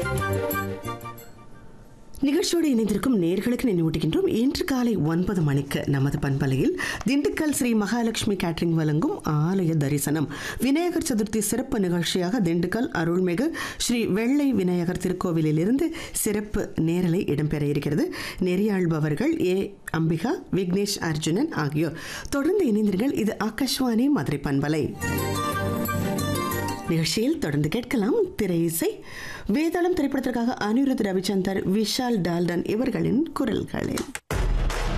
நிகழ்ச்சியோடு இணைந்திருக்கும் நேர்களுக்கு நினைவூட்டுகின்றோம் இன்று காலை ஒன்பது மணிக்கு நமது பண்பலையில் திண்டுக்கல் ஸ்ரீ மகாலட்சுமி கேட்டரிங் வழங்கும் ஆலய தரிசனம் விநாயகர் சதுர்த்தி சிறப்பு நிகழ்ச்சியாக திண்டுக்கல் அருள்மிகு ஸ்ரீ வெள்ளை விநாயகர் திருக்கோவிலிலிருந்து சிறப்பு நேரலை இடம்பெற இருக்கிறது நெறியாள்பவர்கள் ஏ அம்பிகா விக்னேஷ் அர்ஜுனன் ஆகியோர் தொடர்ந்து இணைந்தீர்கள் இது ஆகாஷ்வாணி மதுரை பண்பலை நிகழ்ச்சியில் தொடர்ந்து கேட்கலாம் திரை இசை வேதாளம் திரைப்படத்திற்காக அனிருத் ரவிச்சந்தர் விஷால் டால்டன் இவர்களின் குரல்களில்